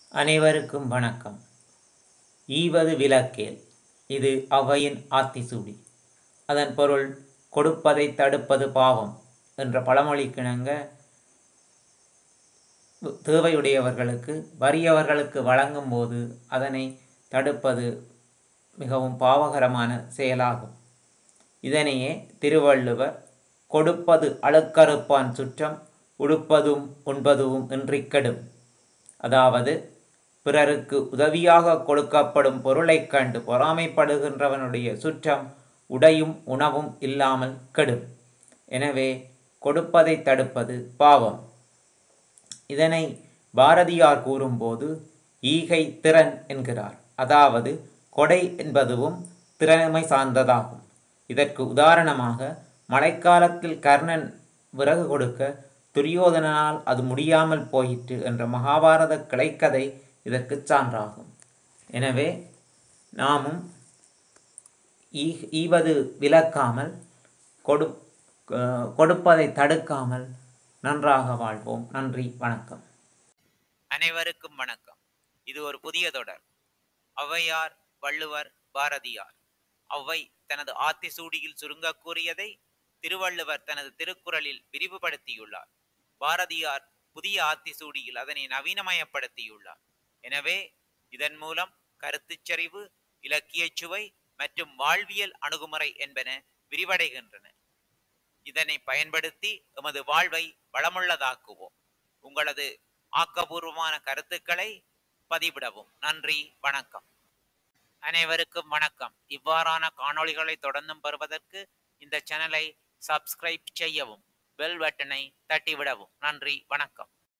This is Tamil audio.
அனைவருக்கும் வணக்கம் ஈவது விலக்கேல் இது அவையின் ஆத்திசூடி அதன் பொருள் கொடுப்பதை தடுப்பது பாவம் என்ற பழமொழிக்கிணங்க தேவையுடையவர்களுக்கு வறியவர்களுக்கு வழங்கும் போது அதனை தடுப்பது மிகவும் பாவகரமான செயலாகும் இதனையே திருவள்ளுவர் கொடுப்பது அழுக்கறுப்பான் சுற்றம் உடுப்பதும் உண்பதும் இன்றிக் கெடும் அதாவது பிறருக்கு உதவியாக கொடுக்கப்படும் பொருளைக் கண்டு பொறாமைப்படுகின்றவனுடைய சுற்றம் உடையும் உணவும் இல்லாமல் கெடும் எனவே கொடுப்பதை தடுப்பது பாவம் இதனை பாரதியார் கூறும்போது ஈகை திறன் என்கிறார் அதாவது கொடை என்பதுவும் திறமை சார்ந்ததாகும் இதற்கு உதாரணமாக மழைக்காலத்தில் கர்ணன் விறகு கொடுக்க துரியோதனால் அது முடியாமல் போயிற்று என்ற மகாபாரத கிளைக்கதை இதற்கு சான்றாகும் எனவே நாமும் ஈ- ஈவது விலக்காமல் கொடு கொடுப்பதை தடுக்காமல் நன்றாக வாழ்வோம் நன்றி வணக்கம் அனைவருக்கும் வணக்கம் இது ஒரு புதிய தொடர் ஔவையார் வள்ளுவர் பாரதியார் ஔவை தனது ஆத்திசூடியில் சுருங்கக் கூறியதை திருவள்ளுவர் தனது திருக்குறளில் விரிவுபடுத்தியுள்ளார் பாரதியார் புதிய ஆத்திசூடியில் அதனை நவீனமயப்படுத்தியுள்ளார் எனவே இதன் மூலம் கருத்துச்சரிவு இலக்கியச் சுவை மற்றும் வாழ்வியல் அணுகுமுறை என்பன விரிவடைகின்றன இதனை பயன்படுத்தி எமது வாழ்வை வளமுள்ளதாக்குவோம் உங்களது ஆக்கபூர்வமான கருத்துக்களை பதிவிடவும் நன்றி வணக்கம் அனைவருக்கும் வணக்கம் இவ்வாறான காணொளிகளை தொடர்ந்தும் பெறுவதற்கு இந்த சேனலை சப்ஸ்கிரைப் செய்யவும் பெல் பட்டனை தட்டிவிடவும் நன்றி வணக்கம்